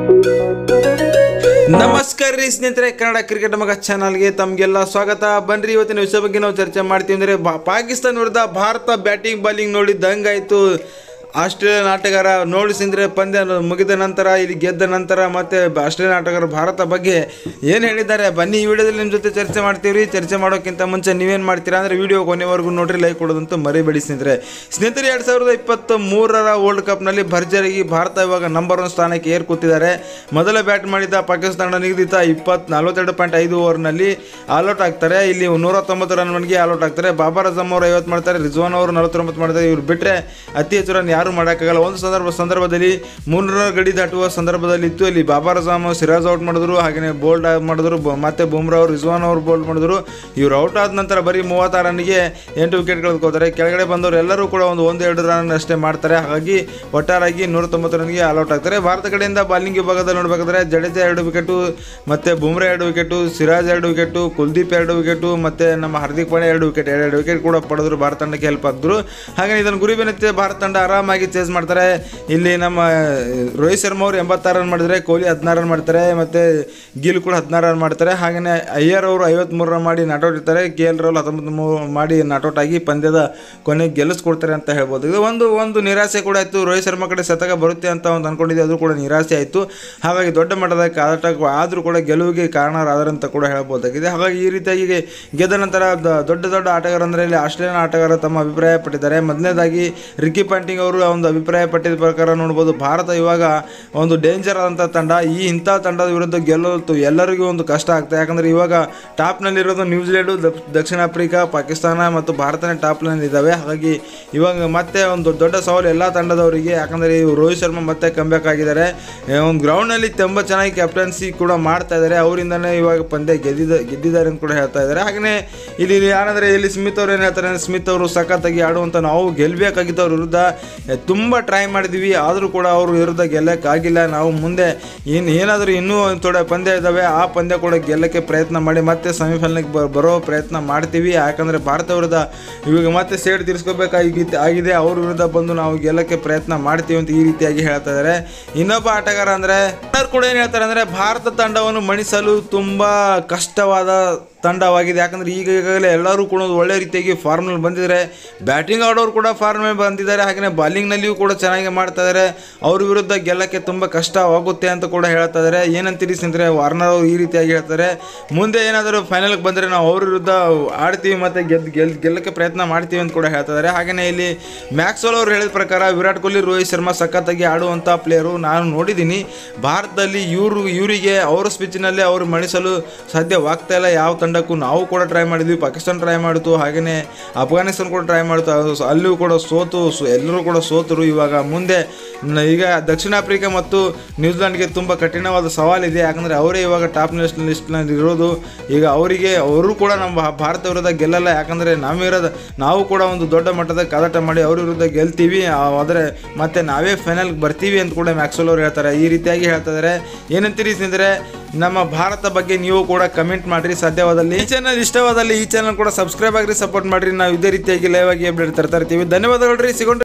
ನಮಸ್ಕಾರ ರೀ ಸ್ನೇಹಿತರೆ ಕನ್ನಡ ಕ್ರಿಕೆಟ್ ಮಗ ಚಾನಲ್ಗೆ ತಮಗೆಲ್ಲ ಸ್ವಾಗತ ಬನ್ರಿ ಇವತ್ತಿನ ವಿಷಯ ಬಗ್ಗೆ ನಾವು ಚರ್ಚೆ ಮಾಡ್ತೀವಿ ಅಂದರೆ ಪಾಕಿಸ್ತಾನ ವಿರುದ್ಧ ಭಾರತ ಬ್ಯಾಟಿಂಗ್ ಬಾಲಿಂಗ್ ನೋಡಿ ದಂಗಾಯಿತು ಆಸ್ಟ್ರೇಲಿಯನ್ ಆಟಗಾರ ನೋಡಿಸಿದ್ರೆ ಪಂದ್ಯ ಮುಗಿದ ನಂತರ ಇಲ್ಲಿ ಗೆದ್ದ ನಂತರ ಮತ್ತೆ ಆಸ್ಟ್ರೇಲಿಯನ್ ಆಟಗಾರ ಭಾರತ ಬಗ್ಗೆ ಏನು ಹೇಳಿದ್ದಾರೆ ಬನ್ನಿ ಈ ವಿಡಿಯೋದಲ್ಲಿ ನಿಮ್ಮ ಜೊತೆ ಚರ್ಚೆ ಮಾಡ್ತೀವಿ ಚರ್ಚೆ ಮಾಡೋಕ್ಕಿಂತ ಮುಂಚೆ ನೀವೇನು ಮಾಡ್ತೀರಾ ಅಂದರೆ ವಿಡಿಯೋ ಕೊನೆವರೆಗೂ ನೋಡ್ರಿ ಲೈಕ್ ಕೊಡೋದಂತೂ ಮರಿಬೇಡಿ ಸ್ನೇಹಿತರೆ ಸ್ನೇಹಿತರೆ ಎರಡು ಸಾವಿರದ ಇಪ್ಪತ್ತ ಮೂರರ ವರ್ಲ್ಡ್ ಕಪ್ನಲ್ಲಿ ಭರ್ಜರಿಯಾಗಿ ಭಾರತ ಇವಾಗ ನಂಬರ್ ಒನ್ ಸ್ಥಾನಕ್ಕೆ ಏರ್ ಕೂತಿದ್ದಾರೆ ಮೊದಲ ಬ್ಯಾಟ್ ಮಾಡಿದ ಪಾಕಿಸ್ತಾನ ನಿಗದಿತ ಇಪ್ಪತ್ತು ನಲವತ್ತೆರಡು ಪಾಯಿಂಟ್ ಐದು ಓವರ್ನಲ್ಲಿ ಆಲ್ಔಟ್ ಆಗ್ತಾರೆ ಇಲ್ಲಿ ನೂರ ತೊಂಬತ್ತು ರನ್ ಮನ್ಗೆ ಆಲ್ಔಟ್ ಆಗ್ತಾರೆ ಬಾಬರ್ ಅಜಮ್ ಅವರು ಐವತ್ತು ಮಾಡ್ತಾರೆ ರಿಜ್ವಾನ್ ಅವರು ನಲವತ್ತೊಂಬತ್ತು ಮಾಡ್ತಾರೆ ಇವ್ರು ಬಿಟ್ಟರೆ ಅತಿ ಹೆಚ್ಚು ರನ್ ಯಾರು ಮಾಡೋಕ್ಕಾಗಲ್ಲ ಒಂದು ಸಂದರ್ಭ ಸಂದರ್ಭದಲ್ಲಿ ಮುನ್ನೂರ ಗಡಿ ದಾಟುವ ಸಂದರ್ಭದಲ್ಲಿ ಇತ್ತು ಇಲ್ಲಿ ಬಾಬರ್ ಅಜಮ್ ಸಿರಾಜ್ ಔಟ್ ಮಾಡಿದ್ರು ಹಾಗೆಯೇ ಬೋಲ್ಡ್ ಮಾಡಿದ್ರು ಬ- ಮತ್ತೆ ಬುಮ್ರಾ ಅವರು ರಿಜ್ವಾನ್ ಅವರು ಬೋಲ್ಡ್ ಮಾಡಿದ್ರು ಇವ್ರು ಔಟ್ ಆದ ನಂತರ ಬರೀ ಮೂವತ್ತಾರು ರನ್ಗೆ ಎಂಟು ವಿಕೆಟ್ ಕಳೆದುಕೋತಾರೆ ಕೆಳಗಡೆ ಬಂದವರು ಎಲ್ಲರೂ ಕೂಡ ಒಂದು ಒಂದು ಎರಡು ರನ್ ಅಷ್ಟೇ ಮಾಡ್ತಾರೆ ಹಾಗಾಗಿ ಒಟ್ಟಾರಾಗಿ ನೂರ ತೊಂಬತ್ತು ರನ್ಗೆ ಆಲ್ಔಟ್ ಆಗ್ತಾರೆ ಭಾರತ ಕಡೆಯಿಂದ ಬಾಲಿಂಗ್ ವಿಭಾಗದಲ್ಲಿ ನೋಡಬೇಕಾದ್ರೆ ಜಡೇಜಾ ಎರಡು ವಿಕೆಟು ಮತ್ತು ಬುಮ್ರಾ ಎರಡು ವಿಕೆಟು ಸಿರಾಜ್ ಎರಡು ವಿಕೆಟು ಕುಲ್ದೀಪ್ ಎರಡು ವಿಕೆಟು ಮತ್ತು ನಮ್ಮ ಹಾರ್ದಿಕ್ ಪಾಂಡ್ಯ ಎರಡು ವಿಕೆಟ್ ಎರಡು ವಿಕೆಟ್ ಕೂಡ ಪಡೆದ್ರು ಭಾರತ ತಂಡಕ್ಕೆ ಹೆಲ್ಪ್ ಆಗಿದ್ರು ಹಾಗೆ ಇದನ್ನು ಗುರಿ ಬೆನ್ನತ್ತಿ ಭಾರತ ತಂಡ ಆರಾಮಾಗಿ ಚೇಸ್ ಮಾಡ್ತಾರೆ ಇಲ್ಲಿ ನಮ್ಮ ರೋಹಿತ್ ಶರ್ಮಾ ಅವರು ಎಂಬತ್ತಾರು ರನ್ ಮಾಡಿದರೆ ಕೊಹ್ಲಿ ಹದಿನಾರು ರನ್ ಮಾಡ್ತಾರೆ ಮತ್ತು ಗಿಲ್ ಕೂಡ ಹದಿನಾರು ರನ್ ಮಾಡ್ತಾರೆ ಹಾಗೆಯೇ ಅಯ್ಯರ್ ಅವರು ಐವತ್ಮೂರು ರನ್ ಮಾಡಿ ನಾಟೌಟ್ ಇರ್ತಾರೆ ಕೆ ಎಲ್ ರಾಹುಲ್ ಹತ್ತೊಂಬತ್ತು ಮೂ- ಮಾಡಿ ನಾಟೌಟ್ ಆಗಿ ಪಂದ್ಯದ ಕೊನೆಗೆ ಗೆಲ್ಲಿಸ್ಕೊಡ್ತಾರೆ ಅಂತ ಹೇಳ್ಬೋದು ಇದು ಒಂದು ಒಂದು ನಿರಾಸೆ ಕೂಡ ಆಯಿತು ರೋಹಿತ್ ಶರ್ಮಾ ಕಡೆ ಶತಕ ಬರುತ್ತೆ ಅಂತ ಒಂದು ಅನ್ಕೊಂಡಿದ್ದೆ ಅದು ಕೂಡ ನಿರಾಸೆ ಆಯಿತು ಹಾಗಾಗಿ ದೊಡ್ಡ ಮಟ್ಟದ ಕಾದಾಟ ಆದರೂ ಕೂಡ ಗೆಲುವಿಗೆ ಕಾರಣರಾದರಂತ ಕೂಡ ಹೇಳ್ಬೋದಾಗಿದೆ ಹಾಗಾಗಿ ಈ ರೀತಿಯಾಗಿ ಗೆದ್ದ ನಂತರ ದ- ದೊಡ್ಡ ದೊಡ್ಡ ಆಟಗಾರ ಅಂದರೆ ಇಲ್ಲಿ ಆಸ್ಟ್ರೇಲಿಯನ್ ಆಟಗಾರ ತಮ್ಮ ಅಭಿಪ್ರಾಯ ಪಟ್ಟಿದ್ದಾರೆ ಮೊದಲನೇದಾಗಿ ರಿಕ್ಕಿ ಪಾಂಟಿಂಗ್ ಅವರು ಒಂದು ಅಭಿಪ್ರಾಯ ಪಟ್ಟಿದ ಪ್ರಕಾರ ನೋಡ್ಬೋದು ಭಾರತ ಇವಾಗ ಒಂದು ಡೇಂಜರ್ ಆದಂಥ ತಂಡ ಈ ಇಂಥ ತಂಡದ ವಿರುದ್ಧ ಗೆಲ್ಲೋದು ಎಲ್ಲರಿಗೂ ಒಂದು ಕಷ್ಟ ಆಗ್ತದೆ ಯಾಕಂದರೆ ಇವಾಗ ಟಾಪ್ನಲ್ಲಿರೋದು ನ್ಯೂಜಿಲೆಂಡು ದ- ದಕ್ಷಿಣ ಆಫ್ರಿಕಾ ಪಾಕಿಸ್ತಾನ ಮತ್ತು ಭಾರತನೇ ಟಾಪ್ನಲ್ಲಿ ಇದ್ದಾವೆ ಹಾಗಾಗಿ ಇವಾಗ ಮತ್ತೆ ಒಂದು ದೊಡ್ಡ ಸವಾಲು ಎಲ್ಲ ತಂಡದವರಿಗೆ ಯಾಕಂದರೆ ಇವ್ರು ರೋಹಿತ್ ಶರ್ಮಾ ಮತ್ತೆ ಕಂಬ್ಯಾಕ್ ಆಗಿದ್ದಾರೆ ಏ, ಒಂದು ಗ್ರೌಂಡ್ನಲ್ಲಿ ತುಂಬ ಚೆನ್ನಾಗಿ ಕ್ಯಾಪ್ಟನ್ಸಿ ಕೂಡ ಮಾಡ್ತಾ ಇದ್ದಾರೆ ಅವರಿಂದನೇ ಇವಾಗ ಪಂದ್ಯ ಗೆದ್ದಿದ ಗೆದ್ದಿದ್ದಾರೆ ಅಂತ ಕೂಡ ಹೇಳ್ತಾ ಇದ್ದಾರೆ ಹಾಗೆಯೇ ಇಲ್ಲಿ ಯಾರಂದರೆ ಇಲ್ಲಿ ಸ್ಮಿತ್ ಅವ್ರು ಏನು ಹೇಳ್ತಾರೆ ಅಂದ್ರೆ ಸ್ಮಿತ್ ಅವರು ಸಖತ್ತಾಗಿ ಆಡುವಂಥ ನಾವು ಗೆಲ್ಲಬೇಕಾಗಿತ್ತು ಅವ್ರ ವಿರುದ್ಧ ಏ, ತುಂಬ ಟ್ರೈ ಮಾಡಿದ್ವಿ ಆದರೂ ಕೂಡ ಅವ್ರ ವಿರುದ್ಧ ಗೆಲ್ಲಕ್ಕಾಗಿಲ್ಲ ನಾವು ಮುಂದೆ ಏನು ಏನಾದರೂ ಇನ್ನೂ ಒಂದು ಥೋಡೆ ಪಂದ್ಯ ಇದ್ದಾವೆ ಆ ಪಂದ್ಯ ಕೂಡ ಗೆಲ್ಲಕ್ಕೆ ಪ್ರಯತ್ನ ಮಾಡಿ ಮತ್ತೆ ಸೆಮಿಫೈನಲ್ಗೆ ಬರೋ ಪ್ರಯತ್ನ ಮಾಡ್ತೀವಿ ಯಾಕಂದರೆ ಭಾರತ ವಿರುದ್ಧ ಇವಾಗ ಮತ್ತೆ ಸೇಡ್ ತೀರಿಸ್ಕೋಬೇಕಾಗಿ ಆಗಿದೆ ಅವ್ರ ವಿರುದ್ಧ ಬಂದು ನಾವು ಗೆಲ್ಲಕ್ಕೆ ಪ್ರಯತ್ನ ಮಾಡ್ತೀವಿ ಅಂತ ಈ ರೀತಿಯಾಗಿ ಹೇಳ್ತಾ ಇದ್ದಾರೆ ಇನ್ನೊಬ್ಬ ಆಟಗಾರ ಅಂದರೆ ಎಲ್ಲರೂ ಕೂಡ ಏನು ಹೇಳ್ತಾರೆ ಅಂದರೆ ಭಾರತ ತಂಡವನ್ನು ಮಣಿಸಲು ತುಂಬ ಕಷ್ಟವಾದ ತಂಡವಾಗಿದೆ ಯಾಕಂದರೆ ಈಗ ಈಗಾಗಲೇ ಎಲ್ಲರೂ ಕೂಡ ಒಂದು ಒಳ್ಳೆ ರೀತಿಯಾಗಿ ಫಾರ್ಮ್ನಲ್ಲಿ ಬಂದಿದ್ದಾರೆ ಬ್ಯಾಟಿಂಗ್ ಆಡೋರು ಕೂಡ ಫಾರ್ಮಲ್ಲಿ ಬಂದಿದ್ದಾರೆ ಹಾಗೆಯೇ ಬಾಲಿಂಗ್ನಲ್ಲಿಯೂ ಕೂಡ ಚೆನ್ನಾಗಿ ಮಾಡ್ತಾ ಇದ್ದಾರೆ ಅವ್ರ ವಿರುದ್ಧ ಗೆಲ್ಲಕ್ಕೆ ತುಂಬ ಕಷ್ಟವಾಗುತ್ತೆ ಅಂತ ಕೂಡ ಹೇಳ್ತಾ ಇದ್ದಾರೆ ಏನಂತೀರಿ ಸ್ನೇಹಿತರೆ ವಾರ್ನರ್ ಅವರು ಈ ರೀತಿಯಾಗಿ ಹೇಳ್ತಾರೆ ಮುಂದೆ ಏನಾದರೂ ಫೈನಲ್ಗೆ ಬಂದರೆ ನಾವು ಅವ್ರ ವಿರುದ್ಧ ಆಡ್ತೀವಿ ಮತ್ತು ಗೆದ್ದು ಗೆಲ್ ಗೆಲ್ಲಕ್ಕೆ ಪ್ರಯತ್ನ ಮಾಡ್ತೀವಿ ಅಂತ ಕೂಡ ಹೇಳ್ತಾ ಇದ್ದಾರೆ ಹಾಗೆಯೇ ಇಲ್ಲಿ ಮ್ಯಾಕ್ಸ್ವೆಲ್ ಅವರು ಹೇಳಿದ ಪ್ರಕಾರ ವಿರಾಟ್ ಕೊಹ್ಲಿ ರೋಹಿತ್ ಶರ್ಮಾ ಸಖತ್ತಾಗಿ ಆಡುವಂಥ ಪ್ಲೇಯರು ನಾನು ನೋಡಿದ್ದೀನಿ ಭಾರತದಲ್ಲಿ ಇವರು ಇವರಿಗೆ ಅವರ ಸ್ಪಿಚ್ನಲ್ಲಿ ಅವರು ಮಣಿಸಲು ಸಾಧ್ಯವಾಗ್ತಾ ಇಲ್ಲ ಯಾವ ತಂಡಕ್ಕೂ ನಾವು ಕೂಡ ಟ್ರೈ ಮಾಡಿದ್ವಿ ಪಾಕಿಸ್ತಾನ ಟ್ರೈ ಮಾಡಿತು ಹಾಗೆಯೇ ಅಫ್ಘಾನಿಸ್ತಾನ ಕೂಡ ಟ್ರೈ ಮಾಡ್ತು ಅದು ಸ- ಅಲ್ಲಿಯೂ ಕೂಡ ಸೋತು ಸೊ ಎಲ್ಲರೂ ಕೂಡ ಸೋತರು ಇವಾಗ ಮುಂದೆ ನ- ಈಗ ದಕ್ಷಿಣ ಆಫ್ರಿಕಾ ಮತ್ತು ನ್ಯೂಜಿಲೆಂಡ್ಗೆ ತುಂಬ ಕಠಿಣವಾದ ಸವಾಲಿದೆ ಯಾಕಂದರೆ ಅವರೇ ಇವಾಗ ಟಾಪ್ ಲಿಸ್ಟ್ ಲಿಸ್ಟ್ನಲ್ಲಿ ಇರೋದು ಈಗ ಅವರಿಗೆ ಅವರು ಕೂಡ ನಮ್ಮ ಭಾ- ಭಾರತ ವಿರುದ್ಧ ಗೆಲ್ಲಲ್ಲ ಯಾಕಂದರೆ ನಾವಿರೋದು ನಾವು ಕೂಡ ಒಂದು ದೊಡ್ಡ ಮಟ್ಟದ ಕಾದಾಟ ಮಾಡಿ ಅವ್ರ ವಿರುದ್ಧ ಗೆಲ್ತೀವಿ ಆದರೆ ಮತ್ತೆ ನಾವೇ ಫೈನಲ್ಗೆ ಬರ್ತೀವಿ ಅಂತ ಕೂಡ ಮ್ಯಾಕ್ಸಲ್ ಅವರು ಹೇಳ್ತಾರೆ ಈ ರೀತಿಯಾಗಿ ಹೇಳ್ತಾ ಇದ್ದಾರೆ ಏನಂತೀರಿ ಸ್ನೇಹಿತರೆ ನಮ್ಮ ಭಾರತ ಬಗ್ಗೆ ನೀವು ಕೂಡ ಕಮೆಂಟ್ ಮಾಡಿರಿ ಸಾಧ್ಯವಾದಲ್ಲಿ ಈ ಚಾನಲ್ ಇಷ್ಟವಾದಲ್ಲಿ ಈ ಚಾನಲ್ ಕೂಡ ಸಬ್ಸ್ಕ್ರೈಬ್ ಆಗಿರಿ ಸಪೋರ್ಟ್ ಮಾಡಿರಿ ನಾವು ಇದೇ ರೀತಿಯಾಗಿ ಲೈವ್ ಆಗಿ ಅಪ್ಡೇಟ್ ತರ್ತಾ ಇರ್ತೀವಿ ಧನ್ಯವಾದಗಳು ರೀ ಸಿಗೊಂಡ್ರೆ